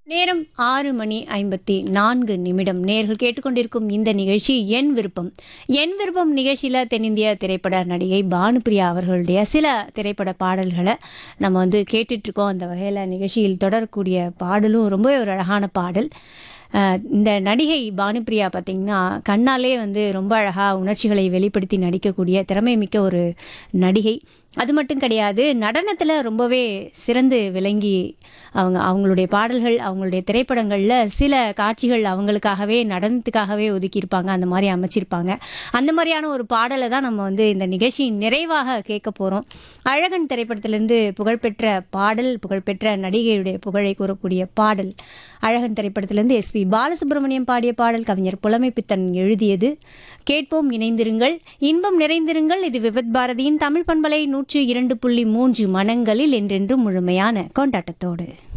நேரம் ஆறு மணி ஐம்பத்தி நான்கு நிமிடம் நேர்கள் கேட்டுக்கொண்டிருக்கும் இந்த நிகழ்ச்சி என் விருப்பம் என் விருப்பம் நிகழ்ச்சியில் தென்னிந்திய திரைப்பட நடிகை பானுப்பிரியா அவர்களுடைய சில திரைப்பட பாடல்களை நம்ம வந்து கேட்டுட்ருக்கோம் அந்த வகையில் நிகழ்ச்சியில் தொடரக்கூடிய பாடலும் ரொம்ப ஒரு அழகான பாடல் அஹ் இந்த நடிகை பானுப்பிரியா பார்த்திங்கன்னா கண்ணாலே வந்து ரொம்ப அழகாக உணர்ச்சிகளை வெளிப்படுத்தி நடிக்கக்கூடிய திறமை மிக்க ஒரு நடிகை அது மட்டும் கிடையாது நடனத்தில் ரொம்பவே சிறந்து விளங்கி அவங்க அவங்களுடைய பாடல்கள் அவங்களுடைய திரைப்படங்களில் சில காட்சிகள் அவங்களுக்காகவே நடனத்துக்காகவே ஒதுக்கியிருப்பாங்க அந்த மாதிரி அமைச்சிருப்பாங்க அந்த மாதிரியான ஒரு பாடலை தான் நம்ம வந்து இந்த நிகழ்ச்சியின் நிறைவாக கேட்க போகிறோம் அழகன் திரைப்படத்திலேருந்து புகழ்பெற்ற பாடல் புகழ்பெற்ற நடிகையுடைய புகழை கூறக்கூடிய பாடல் அழகன் திரைப்படத்திலேருந்து எஸ்பி பாலசுப்ரமணியம் பாடிய பாடல் கவிஞர் புலமை பித்தன் எழுதியது கேட்போம் இணைந்திருங்கள் இன்பம் நிறைந்திருங்கள் இது விபத் பாரதியின் தமிழ் பண்பலை நூற்று இரண்டு புள்ளி மூன்று மனங்களில் என்றென்றும் முழுமையான கொண்டாட்டத்தோடு